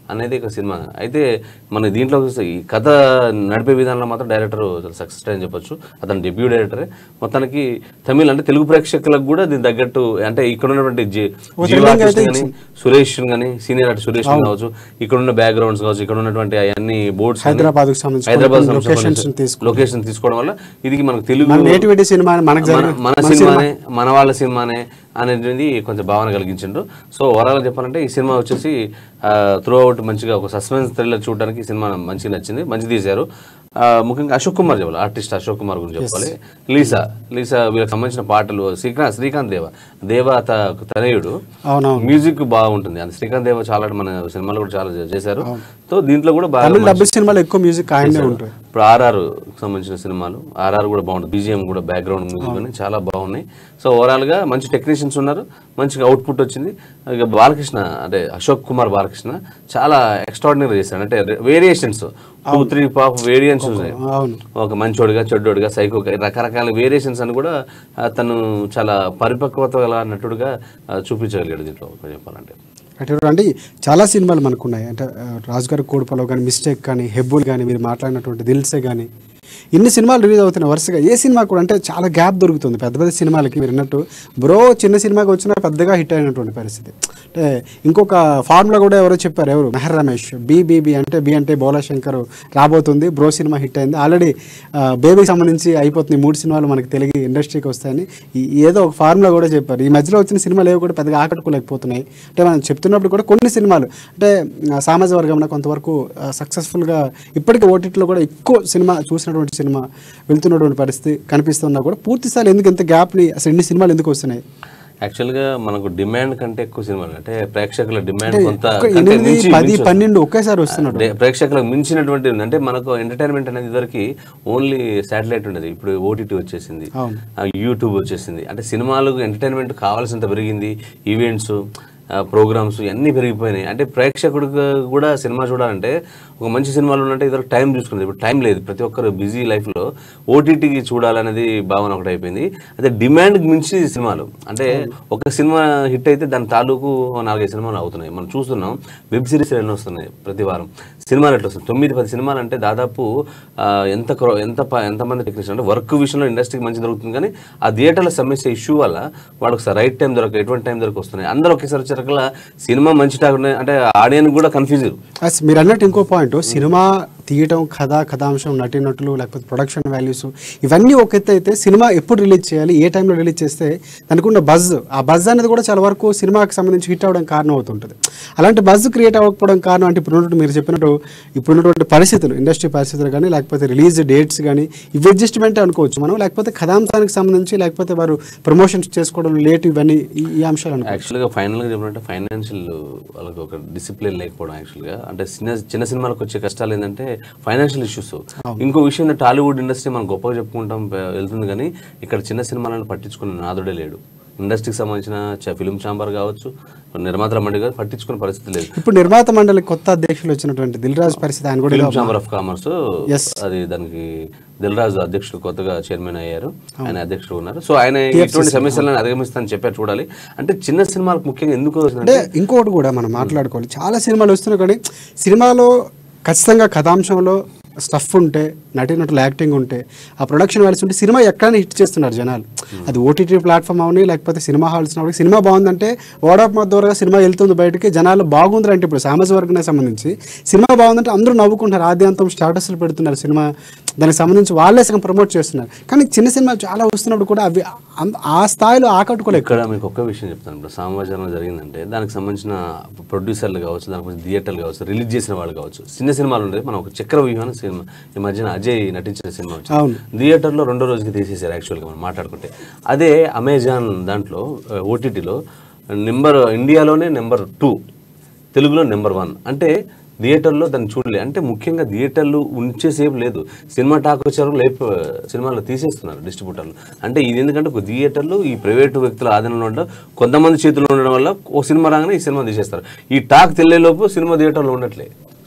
S2: అనేది ఒక సినిమా అయితే మన దీంట్లో చూస్తే ఈ కథ నడిపే విధానంలో మాత్రం డైరెక్టర్ సక్సెస్ అని చెప్పొచ్చు అతను డెబ్యూ డైరెక్టరే మొత్తానికి తమిళ్ అంటే తెలుగు ప్రేక్షకులకు కూడా దీని తగ్గట్టు అంటే ఇక్కడ ఉన్నటువంటి జీ- జీవా కృష్ణ కానీ సురేష్ కానీ సీనియర్ ఆర్టిస్ట్ సురేష్ కావచ్చు ఇక్కడ ఉన్న బ్యాక్గ్రౌండ్స్ కావచ్చు ఇక్కడ ఉన్నటువంటి అవన్నీ బోర్డ్స్
S1: హైదరాబాద్కు సంబంధించి
S2: హైదరాబాద్
S1: కొన్ని
S2: సంబంధించి
S1: locations తీసుకు-
S2: లొకేషన్ తీసుకోవడం వల్ల ఇది మనకు తెలుగు
S1: మన నేటివిటీ సినిమా మనకు
S2: మన
S1: జరిగిన
S2: మన సినిమానే మన వాళ్ళ సినిమానే అనేది కొంచెం భావన కలిగించిండు సో ఓవరాల్ చెప్పాలంటే ఈ సినిమా వచ్చేసి త్రూ అవుట్ మంచిగా ఒక సస్పెన్స్ థ్రిల్లర్ చూడడానికి ఈ సినిమా మంచిగా నచ్చింది మంచి తీశారు ఆ, ముఖ్యంగా అశోక్ కుమార్ చెప్పాలి ఆర్టిస్ట్ అశోక్ కుమార్ గురించి చెప్పాలి లీసా లీసా వీళ్ళకి సంబంధించిన పాటలు శ్రీకాంత్ శ్రీకాంత్ దేవ దేవ త- తనయుడు
S1: అవునవును
S2: మ్యూజిక్ బాగుంటుంది అది శ్రీకాంత్ దేవ చాలా మన సినిమాలు కూడా చాలా చేశారు సో దీంట్లో కూడా బాగా
S1: తమిళ డబ్బు సినిమాలో ఎక్కువ మ్యూజిక్ ఆయనే ఉంటుంది
S2: ఇప్పుడు ఆర్ఆర్ సంబంధించిన సినిమాలు ఆర్ఆర్ కూడా బాగుంటుంది బీజిఎం కూడా బ్యాక్గ్రౌండ్ మ్యూజిక్ అని చాలా బాగున్నాయి సో ఓవరాల్ గా మంచి టెక్నీషియన్స్ ఉన్నారు మంచిగా అవుట్పుట్ వచ్చింది ఇక బాలకృష్ణ అంటే అశోక్ కుమార్ బాలకృష్ణ చాలా ఎక్స్ట్రాడినరీ చేశాడు అంటే variations two three pop variants ఉన్నాయి
S1: అవును
S2: ఒక మంచోడిగా చెడ్డోడిగా సైకోగా రకరకాల వేరియేషన్స్ అని కూడా ఆ, తను చాలా పరిపక్వత గల నటుడుగా ఆ, చూపించగలిగాడు దీంట్లో చెప్పాలంటే
S1: అంటే అంటే చాలా సినిమాలు మనకు ఉన్నాయి అంటే ఆ, రాజు గారి కోడిపలో కానీ మిస్టేక్ కానీ హెబ్బుల్ కానీ మీరు మాట్లాడినటువంటి దిల్సే కానీ ఇన్ని సినిమాలు రిలీజ్ అవుతున్నాయి వరుసగా ఏ సినిమా కూడా అంటే చాలా గ్యాప్ దొరుకుతుంది పెద్ద పెద్ద సినిమాలకి మీరు అన్నట్టు బ్రో చిన్న సినిమాకి వచ్చినా పెద్దగా హిట్ అయినటువంటి పరిస్థితి అంటే ఇంకొక ఫార్ములా కూడా ఎవరో చెప్పారు ఎవరు మెహర్ రమేష్ బీబీబీ అంటే బి అంటే బోలా శంకర్ రాబోతుంది బ్రో సినిమా హిట్ అయింది ఆల్రెడీ బేబీకి సంబంధించి అయిపోతుంది ఈ మూడు సినిమాలు మనకి తెలుగు ఇండస్ట్రీకి వస్తాయని ఈ- ఏదో ఒక ఫార్ములా కూడా చెప్పారు ఈ మధ్యలో వచ్చిన సినిమాలు ఏవి కూడా పెద్దగా ఆకట్టుకోలేకపోతున్నాయి అంటే మనం చెప్తున్నప్పుడు కూడా కొన్ని సినిమాలు అంటే ఆ, సామాజిక వర్గంలో కొంతవరకు సక్సెస్ఫుల్గా ఇప్పటికీ ఓటీటీలో కూడా ఎక్కువ సినిమా చూసినటువంటి సినిమా వెళ్తున్నటువంటి పరిస్థితి కనిపిస్తున్నా కూడా పూర్తిస్థాయి ఎందుకు ఇంత గ్యాప్ని అసలు ఇన్ని సినిమాలు ఎందుకు వస్తున్నాయి
S2: యాక్చువల్గా మనకు డిమాండ్ కంటే ఎక్కువ సినిమాలు అంటే ప్రేక్షకుల డిమాండ్ కొంత
S1: ఒక
S2: కంటే
S1: ఎనిమిది
S2: మించి-
S1: పది
S2: మించి
S1: పన్నెండు ఒకేసారి వస్తున్నాడు
S2: వస్తుంది. ప్రేక్షకులకు మించినటువంటి ఉంది. అంటే మనకు ఎంటర్టైన్మెంట్ అనేది ఇదివరకు ఓన్లీ శాటిలైట్ ఉండేది ఇప్పుడు ఓటీటీ వచ్చేసింది
S1: అవును.
S2: ఆ, యూట్యూబ్ వచ్చేసింది అంటే సినిమాలకు ఎంటర్టైన్మెంట్ కావాల్సినంత పెరిగింది ఈవెంట్స్ ప్రోగ్రామ్స్ ఇవన్నీ పెరిగిపోయినాయి అంటే ప్రేక్షకుడికి కూడా సినిమా చూడాలంటే ఒక మంచి సినిమాలు ఉన్నట్టే ఇద్దరు టైం చూసుకునేది ఇప్పుడు టైం లేదు ప్రతి ఒక్కరు బిజీ లైఫ్లో ఓటీటీకి చూడాలనేది భావన ఒకటి అయిపోయింది అదే డిమాండ్కి మించి సినిమాలు అంటే ఒక సినిమా హిట్ అయితే దాని తాలూకు ఓ నాలుగైదు సినిమాలు అవుతున్నాయి మనం చూస్తున్నాం వెబ్ సిరీస్ ఎన్నో వస్తున్నాయి ప్రతి వారం సినిమాలు ఎట్లా వస్తుంది తొమ్మిది పది సినిమాలు అంటే దాదాపు ఆ, ఎంత క్రో ఎంత ప- ఎంతమంది టెక్నీషియన్ అంటే వర్క్ విషయంలో ఇండస్ట్రీకి మంచి దొరుకుతుంది కానీ ఆ థియేటర్ల సమస్య ఇష్యూ వల్ల వాళ్ళకి రైట్ టైం దొరక ఎటువంటి టైం దొరక వస్తున్నాయి అందరూ ఒకేసారి వచ్చేసరికల్లా సినిమా మంచి టాక్ అంటే ఆడియన్స్ కూడా కన్ఫ్యూజ్
S1: అస్ మీరు అన్నట్టు ఇంకో పాయింట్ సినిమా తీయటం కథ కథాంశం నటీనటులు లేకపోతే ప్రొడక్షన్ వాల్యూస్ ఇవన్నీ ఒక ఎత్తు అయితే సినిమా ఎప్పుడు రిలీజ్ చేయాలి ఏ టైంలో రిలీజ్ చేస్తే దానికి ఉన్న బజ్ ఆ బజ్ అనేది కూడా చాలా వరకు సినిమాకి సంబంధించి హిట్ అవ్వడం కారణం అవుతుంటుంది అలాంటి బజ్ క్రియేట్ అవ్వకపోవడం కారణం అంటే ఇప్పుడు ఉన్నట్టు మీరు చెప్పినట్టు ఇప్పుడు ఉన్నటువంటి పరిస్థితులు ఇండస్ట్రీ పరిస్థితులు కానీ లేకపోతే రిలీజ్ డేట్స్ కానీ ఇవి అడ్జస్ట్మెంట్ అనుకోవచ్చు మనం లేకపోతే కథాంశానికి సంబంధించి లేకపోతే వారు ప్రమోషన్స్ చేసుకోవడం లేట్ ఇవన్నీ ఈ ఈ అంశాలు అనుకో
S2: యాక్చువల్గా ఫైనల్గా చెప్పినట్టే ఫైనాన్షియల్ వాళ్ళకి ఒక డిసిప్లిన్ లేకపోవడం యాక్చువల్గా అంటే చిన్న చిన్న సినిమాలకు వచ్చే కష్టాలు ఏంటంటే ఫైనాన్షియల్ ఇష్యూస్ ఇంకో విషయం ఏంటంటే టాలీవుడ్ ఇండస్ట్రీ మనం గొప్పగా చెప్పుకుంటాం పె- వెళ్తుంది కానీ ఇక్కడ చిన్న సినిమాలను పట్టించుకునే నాదుడే లేడు ఇండస్ట్రీకి సంబంధించిన చ- ఫిలిం ఛాంబర్ కావచ్చు నిర్మాతల మండి కావచ్చు పట్టించుకునే పరిస్థితి లేదు
S1: ఇప్పుడు నిర్మాత మండలి కొత్త అధ్యక్షులు వచ్చినటువంటి దిల్ రాజు పరిస్థితి ఆయన కూడా
S2: film chamber of commerce
S1: Yes.
S2: అది దానికి దిల్రాజు అధ్యక్షుడు కొత్తగా చైర్మన్ అయ్యారు ఆయన అధ్యక్షుడు ఉన్నారు సో ఆయన ఇటువంటి సమస్యలను అధిగమిస్తానని చెప్పారు చూడాలి అంటే చిన్న సినిమాలకు ముఖ్యంగా ఎందుకు
S1: అంటే ఇంకోటి కూడా మనం మాట్లాడుకోవాలి చాలా సినిమాలు వస్తున్నాయి కానీ సినిమాలో ఖచ్చితంగా కథాంశంలో స్టఫ్ ఉంటే నటీనటులు యాక్టింగ్ ఉంటే ఆ ప్రొడక్షన్ వాల్యూస్ ఉంటే సినిమా ఎక్కడైనా హిట్ చేస్తున్నారు జనాలు అది ఓటీటీ ప్లాట్ఫామ్ అవని లేకపోతే సినిమా హాల్స్ అవని సినిమా బాగుందంటే వర్డ్ ఆఫ్ మౌత్ ద్వారా సినిమా వెళ్తుంది బయటికి జనాలు బాగుంది అంటే ఇప్పుడు సామాజిక వర్గానికి సంబంధించి సినిమా బాగుందంటే అందరూ నవ్వుకుంటున్నారు ఆద్యంతం స్టాటస్లు పెడుతున్నారు సినిమా దానికి సంబంధించి వాళ్ళే సగం ప్రమోట్ చేస్తున్నారు కానీ చిన్న సినిమాలు చాలా వస్తున్నప్పుడు కూడా అవి అంత- ఆ స్థాయిలో ఆకట్టుకోలేక
S2: ఇక్కడ మీకు ఒక్క విషయం చెప్తాను ఇప్పుడు సామాజిక జరిగిందంటే దానికి సంబంధించిన ప్రొడ్యూసర్లు కావచ్చు దానికి సంబంధించిన థియేటర్లు కావచ్చు రిలీజ్ చేసిన వాళ్ళు కావచ్చు చిన్న సినిమాలు ఉండేది మనం ఒక చక్ర వ్యూహాన్ని సినిమా ఈ మధ్యన అజయ్ నటించిన సినిమా వచ్చింది
S1: అవును
S2: థియేటర్లో రెండో రోజుకి తీసేశారు యాక్చువల్గా మనం మాట్లాడుకుంటే అదే అమెజాన్ దాంట్లో ఓటీటీలో నెంబర్ ఇండియాలోనే నెంబర్ టూ తెలుగులో నెంబర్ వన్ అంటే థియేటర్లో దాన్ని చూడలే అంటే ముఖ్యంగా థియేటర్లు ఉంచేసేపు లేదు సినిమా టాక్ వచ్చారు లేపు సినిమాలో తీసేస్తున్నారు డిస్ట్రిబ్యూటర్లు అంటే ఇది ఎందుకంటే ఒక థియేటర్లు ఈ ప్రైవేటు వ్యక్తుల ఆధీనంలో ఉండడం కొంతమంది చేతుల్లో ఉండడం వల్ల ఓ సినిమా రాగానే ఈ సినిమా తీసేస్తారు ఈ టాక్ తెలియలోపు సినిమా థియేటర్లో ఉండట్లే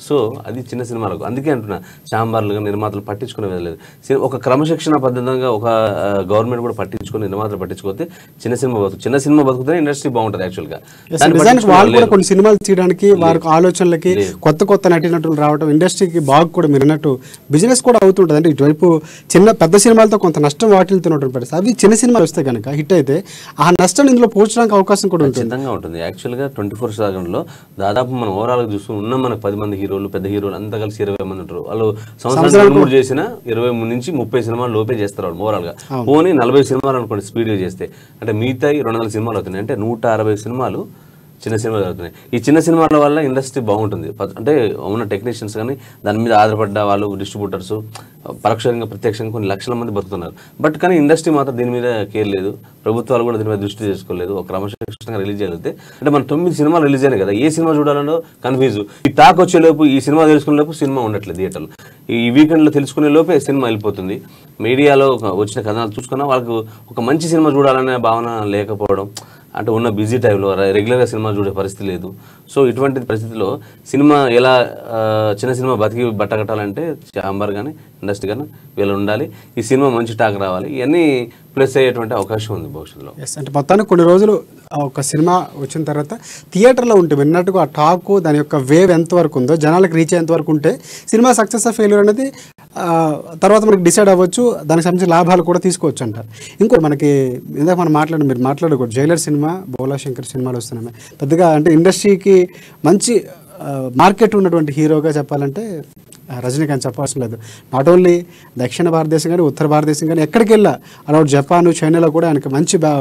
S2: సో అది చిన్న సినిమాలకు అందుకే అంటున్నా చాంబార్లుగా నిర్మాతలు పట్టించుకునే వెళ్ళలేదు సి- ఒక క్రమశిక్షణ పద్ధతంగా ఒక గవర్నమెంట్ కూడా పట్టించుకుని నిర్మాతలు పట్టించుకోతే చిన్న సినిమా బతుకు చిన్న సినిమా బతుకుతే ఇండస్ట్రీ బాగుంటుంది యాక్చువల్గా దాన్ని
S1: నిజానికి
S2: పట్టించుకునే
S1: వాళ్ళు కూడా
S2: వాళ్ళు
S1: కొన్ని సినిమాలు తీయడానికి వారికి ఆలోచనలకి కొత్త కొత్త నటీనటులు రావడం ఇండస్ట్రీకి బాగా కూడా మీరు అన్నట్టు బిజినెస్ కూడా అవుతుంటుంది అంటే ఇటువైపు చిన్న పెద్ద సినిమాలతో కొంత నష్టం వాటిల్తున్నటువంటి పరిస్థితి అవి చిన్న సినిమాలు వస్తే కనుక హిట్ అయితే ఆ నష్టం ఇందులో పోర్చడానికి అవకాశం కూడా ఉంటుంది
S2: ఖచ్చితంగా ఉంటుంది యాక్చువల్గా ట్వంటీ ఫోర్ సెకండ్లో దాదాపు మనం ఓవరాల్గా చూస్తూ ఉన్న మన పది మంది హీరోలు పెద్ద హీరోలు అంతా కలిసి ఇరవై మంది ఉంటారు వాళ్ళు సంవత్సరానికి మూడు చేసిన ఇరవై మూడు నుంచి ముప్పై సినిమాలు లోపే చేస్తారు వాళ్ళు ఓవరాల్గా పోనీ నలభై సినిమాలు అనుకోండి స్పీడ్గా చేస్తే అంటే మిగతా రెండు వందల సినిమాలు అవుతున్నాయి అంటే నూట అరవై సినిమాలు చిన్న సినిమాలు అవుతున్నాయి ఈ చిన్న సినిమాల వల్ల ఇండస్ట్రీ బాగుంటుంది ప- అంటే ఉన్న టెక్నీషియన్స్ కానీ దాని మీద ఆధారపడ్డ వాళ్ళు డిస్ట్రిబ్యూటర్స్ పరోక్షంగా ప్రత్యక్షంగా కొన్ని లక్షల మంది బతుకుతున్నారు బట్ కానీ ఇండస్ట్రీ మాత్రం దీని మీద కేర్ లేదు ప్రభుత్వాలు కూడా దీని మీద దృష్టి చేసుకోలేదు ఒక క్రమశిక్షణగా రిలీజ్ చేయగలిగితే అంటే మన తొమ్మిది సినిమాలు రిలీజ్ అయినాయి కదా ఏ సినిమా చూడాలనో కన్ఫ్యూజ్ ఈ టాక్ వచ్చేలోపు ఈ సినిమా తెలుసుకునే లోపు సినిమా ఉండట్లేదు థియేటర్లో ఈ వీకెండ్లో తెలుసుకునే లోపే సినిమా వెళ్ళిపోతుంది మీడియాలో ఒక వచ్చిన కథనాలు చూసుకున్నా వాళ్ళకు ఒక మంచి సినిమా చూడాలనే భావన లేకపోవడం అంటే ఉన్న బిజీ టైంలో రెగ్యులర్గా సినిమా చూడే పరిస్థితి లేదు సో ఇటువంటి పరిస్థితిలో సినిమా ఎలా ఆ, చిన్న సినిమా బతికి బట్టగట్టాలంటే చాంబర్ కానీ ఇండస్ట్రీ కానీ వీళ్ళు ఉండాలి ఈ సినిమా మంచి టాక్ రావాలి ఇవన్నీ ప్లస్ అయ్యేటువంటి అవకాశం ఉంది భవిష్యత్తులో
S1: ఎస్ అంటే మొత్తానికి కొన్ని రోజులు ఆ ఒక సినిమా వచ్చిన తర్వాత థియేటర్లో ఉంటే విన్నట్టుగా ఆ టాక్ దాని యొక్క వేవ్ ఎంతవరకు ఉందో జనాలకు రీచ్ అయ్యేంత వరకు ఉంటే సినిమా సక్సెస్ ఫెయిల్యూర్ అనేది ఆ, తర్వాత మనకి డిసైడ్ అవ్వచ్చు దానికి సంబంధించిన లాభాలు కూడా తీసుకోవచ్చు అంటారు ఇంకో మనకి ఇందాక మనం మాట్లాడు మీరు మాట్లాడకూడదు జైలర్ సినిమా బోలా శంకర్ సినిమాలు వస్తున్నాయి పెద్దగా అంటే ఇండస్ట్రీకి మంచి మార్కెట్ ఉన్నటువంటి హీరోగా చెప్పాలంటే ఆ, రజనీకాంత్ చెప్పాల్సిన లేదు నాట్ ఓన్లీ దక్షిణ భారతదేశం కానీ ఉత్తర భారతదేశం కానీ ఎక్కడికి వెళ్ళా అరౌట్ జపాన్ చైనాలో కూడా ఆయనకి మంచి బా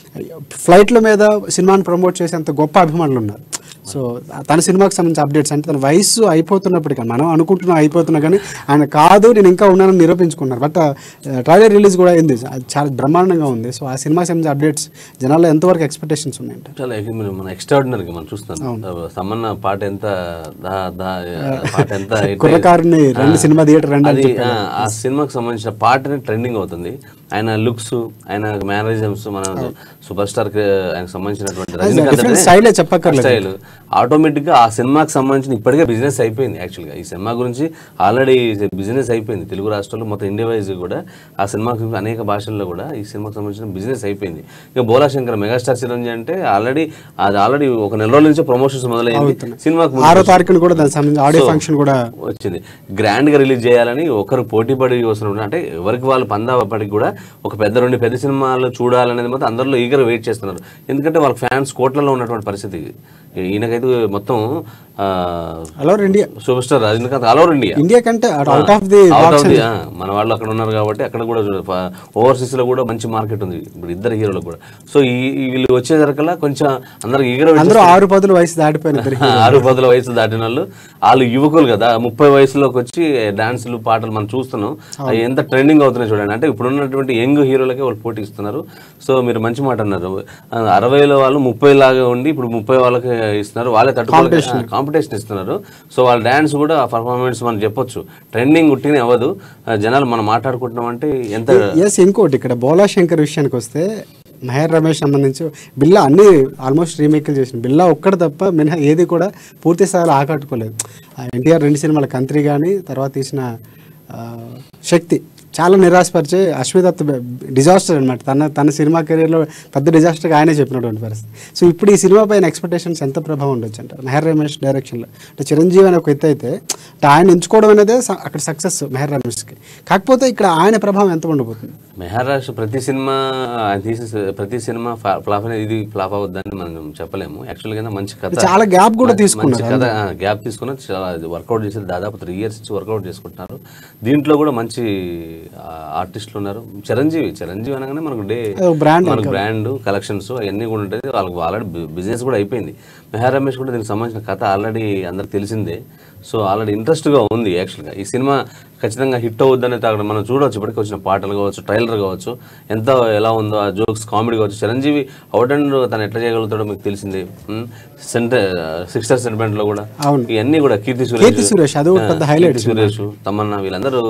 S1: ఫ్లైట్ల మీద సినిమాని ప్రమోట్ చేసేంత గొప్ప అభిమానులు ఉన్నారు సో తన సినిమాకి సంబంధించిన అప్డేట్స్ అంటే తన వయసు అయిపోతున్నప్పటికీ మనం అనుకుంటున్నాం అయిపోతున్నా కానీ ఆయన కాదు నేను ఇంకా ఉన్నానని నిరూపించుకున్నారు బట్ ట్రైలర్ రిలీజ్ కూడా అయింది అది చాలా బ్రహ్మాండంగా ఉంది సో ఆ సినిమాకి సంబంధించిన అప్డేట్స్ జనాల్లో ఎంతవరకు ఎక్స్పెక్టేషన్స్ ఉన్నాయంటే
S2: చాలా ఎక్- మనం- మన ఎక్స్ట్రాడినరీగా మనం చూస్తున్నాం తమన్నా పాట ఎంత దా దా పాట ఎంత hit
S1: కుర్రకారుని రెండు సినిమా థియేటర్ రండి అని
S2: అది ఆ, ఆ సినిమాకి సంబంధించిన పాటనే ట్రెండింగ్ అవుతుంది ఆయన లుక్స్ ఆయన మేనరిజమ్స్ మన సూపర్ స్టార్ కి ఆయనకు సంబంధించినటువంటి రజనీకాంత్
S1: different
S2: అంటే
S1: style ఏ చెప్పక్కర్లేదు.
S2: స్టైల్ ఆటోమేటిక్ గా ఆ సినిమాకి సంబంధించిన ఇప్పటికే బిజినెస్ అయిపోయింది యాక్చువల్ గా ఈ సినిమా గురించి ఆల్రెడీ బిజినెస్ అయిపోయింది తెలుగు రాష్ట్రాల్లో మొత్తం ఇండియా వైజ్ కూడా ఆ సినిమాకి అనేక భాషల్లో కూడా ఈ సినిమాకి సంబంధించిన బిజినెస్ అయిపోయింది ఇక బోలా శంకర్ మెగాస్టార్ చిరంజీవి అంటే ఆల్రెడీ అది ఆల్రెడీ ఒక నెల రోజుల నుంచి ప్రమోషన్స్ మొదలైంది సినిమాకి ముందు
S1: ఆరో తారీఖున కూడా దానికి సంబంధించిన ఆడియో ఫంక్షన్ కూడా
S2: వచ్చింది గ్రాండ్ గా రిలీజ్ చేయాలని ఒకరు పోటీ పడి వస్తున్నారు అంటే ఎవరికి వాళ్ళు పందాపటికి కూడా ఒక పెద్ద రెండు పెద్ద సినిమాలు చూడాలనేది మాత్రం అందరిలో ఈగర్ వెయిట్ చేస్తున్నారు ఎందుకంటే వాళ్ళ ఫ్యాన్స్ కోట్లలో ఉన్నటువంటి పరిస్థితి ఈయనకైతే మొత్తం
S1: అలో India
S2: super star Rajinikanth all over India
S1: India కంటే out of the
S2: out of the ఆ, మన వాళ్ళు అక్కడ ఉన్నారు కాబట్టి అక్కడ కూడా ఓవర్సీస్ లో కూడా మంచి మార్కెట్ ఉంది ఇప్పుడు ఇద్దరు హీరోలకు కూడా సో ఈ ఈ వీళ్ళు వచ్చేసరికల్లా కొంచెం అందరికి ఈగర
S1: అందరూ ఆరు పదుల వయసు దాటిపోయిన ఇద్దరు
S2: ఆరు పదుల వయసు దాటిన వాళ్ళు వాళ్ళు యువకులు కదా ముప్పై వయసులోకి వచ్చి డాన్సులు పాటలు మనం చూస్తున్నాం అవి ఎంత ట్రెండింగ్ అవుతున్నాయి చూడండి అంటే ఇప్పుడు ఉన్నటువంటి యంగ్ హీరోలకే వాళ్ళు పోటీ ఇస్తున్నారు సో మీరు మంచి మాట అన్నారు ఆ, అరవైలో వాళ్ళు ముప్పై లాగా ఉండి ఇప్పుడు ముప్పై వాళ్ళకి ఇస్తున్నారు వాళ్ళే తట్టుకోవాలి కాంపిటీషన్ ఇస్తున్నారు సో వాళ్ళ డాన్స్ కూడా పర్ఫార్మెన్స్ మనం చెప్పొచ్చు ట్రెండింగ్ ఉట్టినే అవ్వదు ఆ, జనాలు మనం మాట్లాడుకుంటున్నాం అంటే ఎంత
S1: ఎస్ ఇంకోటి ఇక్కడ బోలా శంకర్ విషయానికి వస్తే మహేర్ రమేష్ సంబంధించి బిల్లా అన్ని ఆల్మోస్ట్ రీమేక్లు చేసిన బిల్లా ఒక్కటి తప్ప మినహా ఏది కూడా పూర్తి స్థాయిలో ఆకట్టుకోలేదు ఎన్టీఆర్ రెండు సినిమాల కంత్రి కానీ తర్వాత తీసిన ఆ, శక్తి చాలా నిరాశపరిచే అశ్వదత్ డిజాస్టర్ అనమాట తన తన సినిమా కెరీర్లో పెద్ద డిజాస్టర్గా ఆయనే చెప్పినటువంటి పరిస్థితి సో ఇప్పుడు ఈ సినిమా పైన ఎక్స్పెక్టేషన్స్ ఎంత ప్రభావం ఉండొచ్చు అంటారు మెహర్ రమేష్ డైరెక్షన్లో అంటే చిరంజీవి అనే ఒక ఎత్తు అయితే అంటే ఆయన ఎంచుకోవడం అనేదే స- అక్కడ సక్సెస్ మెహర్ రమేష్కి కాకపోతే ఇక్కడ ఆయన ప్రభావం ఎంత ఉండబోతుంది
S2: మెహరాజ్ ప్రతి సినిమా ఆయన తీసిన సి- ప్రతి సినిమా ఫ్లాప్ అనేది ఇది ఫ్లాప్ అవద్దని మనం చెప్పలేము యాక్చువల్గా మంచి కథ
S1: చాలా గ్యాప్ కూడా
S2: మంచి
S1: తీసుకున్నారు
S2: కథ గ్యాప్ తీసుకుని చాలా వర్కౌట్ చేసి దాదాపు త్రీ ఇయర్స్ నుంచి వర్కౌట్ చేసుకుంటున్నారు దీంట్లో కూడా మంచి ఆర్టిస్టులు ఉన్నారు చిరంజీవి చిరంజీవి అనగానే మనకు డే
S1: ఒక brand
S2: మనకు బ్రాండ్ కలెక్షన్స్ అవన్నీ కూడా ఉంటాయి వాళ్ళకి ఆల్రెడీ బిజినెస్ కూడా అయిపోయింది మెహర్ రమేష్ కూడా దీనికి సంబంధించిన కథ ఆల్రెడీ అందరికి తెలిసిందే సో ఆల్రెడీ ఇంట్రెస్ట్గా ఉంది యాక్చువల్గా ఈ సినిమా ఖచ్చితంగా హిట్ అవుద్దని అక్కడ మనం చూడవచ్చు ఇప్పటికి వచ్చిన పాటలు కావచ్చు ట్రైలర్ కావచ్చు ఎంత ఎలా ఉందో ఆ జోక్స్ కామెడీ కావచ్చు చిరంజీవి అవుట్ అండ్ తను ఎట్లా చేయగలుగుతాడో మీకు తెలిసిందే సెంటర్ సిక్స్టర్ సెంటిమెంట్లో కూడా
S1: అవును.
S2: ఇవన్నీ కూడా కీర్తి
S1: కీర్తి
S2: సురేష్
S1: సురేష్ అది ఒక పెద్ద హైలైట్
S2: కీర్తి సురేష్ తమన్నా వీళ్ళందరూ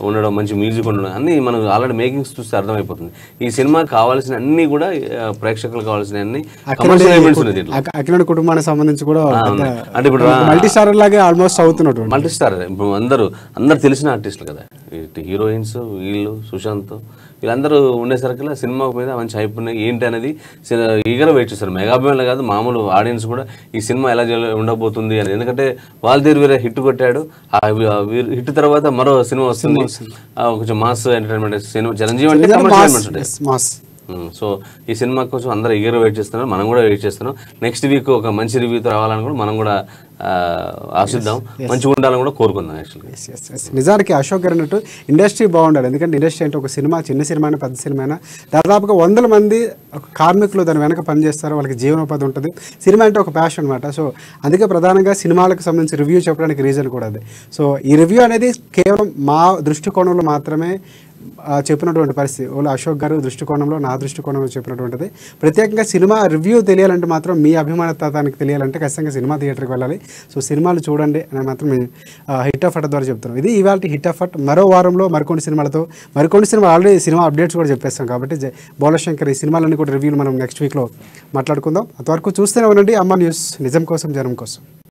S2: ఉండడం మంచి మ్యూజిక్ ఉండడం అన్నీ మనకు ఆల్రెడీ మేకింగ్స్ చూస్తే అర్థమైపోతుంది ఈ సినిమా కావాల్సిన అన్ని కూడా ఆ, ప్రేక్షకులు కావాల్సిన అన్ని కమర్షియల్ ఎలిమెంట్స్ ఉన్నాయి దీంట్లో
S1: అక్క- అక్కినేని కుటుంబానికి సంబంధించి కూడా
S2: ఆ, ఉన్నాయి. అంటే ఇప్పుడు రా-
S1: మల్టీ స్టార్ లాగే ఆల్మోస్ట్ అవుతున్నట్టు
S2: మల్టీ స్టార్ ఇప్పుడు అందరూ అందరు తెలిసిన ఆర్టిస్టులు కదా ఇటు హీరోయిన్స్ వీళ్ళు సుశాంత్ వీళ్ళందరూ ఉండేసరికి సినిమా మీద మంచి హైప్ ఉన్నాయి ఏంటి అనేది ఈగర వెయిట్ చేస్తారు మెగాభిమానులు కాదు మామూలు ఆడియన్స్ కూడా ఈ సినిమా ఎలా జల- ఉండబోతుంది అని ఎందుకంటే వాళ్ళ వేరే హిట్ కొట్టాడు ఆ హిట్ తర్వాత మరో సినిమా వస్తుంది ఆ, కొంచెం మాస్ ఎంటర్టైన్మెంట్ సినిమా చిరంజీవి అంటే commercial elements ఉంటాయి
S1: మాస్
S2: ఉమ్, సో ఈ సినిమా కోసం అందరూ ఎగర వెయిట్ చేస్తున్నారు మనం కూడా వెయిట్ చేస్తున్నాం నెక్స్ట్ వీక్ ఒక మంచి రివ్యూతో రావాలని కూడా మనం కూడా ఆ, ఆశిద్దాం మంచిగా ఉండాలని కూడా కోరుకుందాం యాక్చువల్గా
S1: ఎస్ ఎస్ ఎస్ నిజానికి అశోక్ గారు అన్నట్టు ఇండస్ట్రీ బాగుండాలి ఎందుకంటే ఇండస్ట్రీ అంటే ఒక సినిమా చిన్న సినిమా అయినా పెద్ద సినిమా అయినా దాదాపుగా వందల మంది ఒక కార్మికులు దాని వెనక పనిచేస్తారు వాళ్ళకి జీవనోపాధి ఉంటుంది సినిమా అంటే ఒక ప్యాషన్ అనమాట సో అందుకే ప్రధానంగా సినిమాలకు సంబంధించి రివ్యూ చెప్పడానికి రీజన్ కూడా అదే సో ఈ రివ్యూ అనేది కేవలం మా దృష్టికోణంలో మాత్రమే ఆ, చెప్పినటువంటి పరిస్థితి ఓలా అశోక్ గారు దృష్టికోణంలో నా దృష్టికోణంలో చెప్పినటువంటిది ప్రత్యేకంగా సినిమా రివ్యూ తెలియాలంటే మాత్రం మీ అభిమానతానికి తెలియాలంటే ఖచ్చితంగా సినిమా థియేటర్కి వెళ్ళాలి సో సినిమాలు చూడండి అని మాత్రం మేము హిట్ ఆఫ్ అట్ ద్వారా చెప్తున్నాం ఇది ఇవాళ హిట్ ఆఫ్ అట్ మరో వారంలో మరికొన్ని సినిమాలతో మరికొన్ని సినిమా ఆల్రెడీ సినిమా అప్డేట్స్ కూడా చెప్పేస్తాం కాబట్టి జై- బోలశంకర్ ఈ సినిమాలన్నీ కూడా రివ్యూలు మనం నెక్స్ట్ వీక్లో మాట్లాడుకుందాం అంతవరకు చూస్తూనే ఉండండి అమ్మ న్యూస్ నిజం కోసం జనం కోసం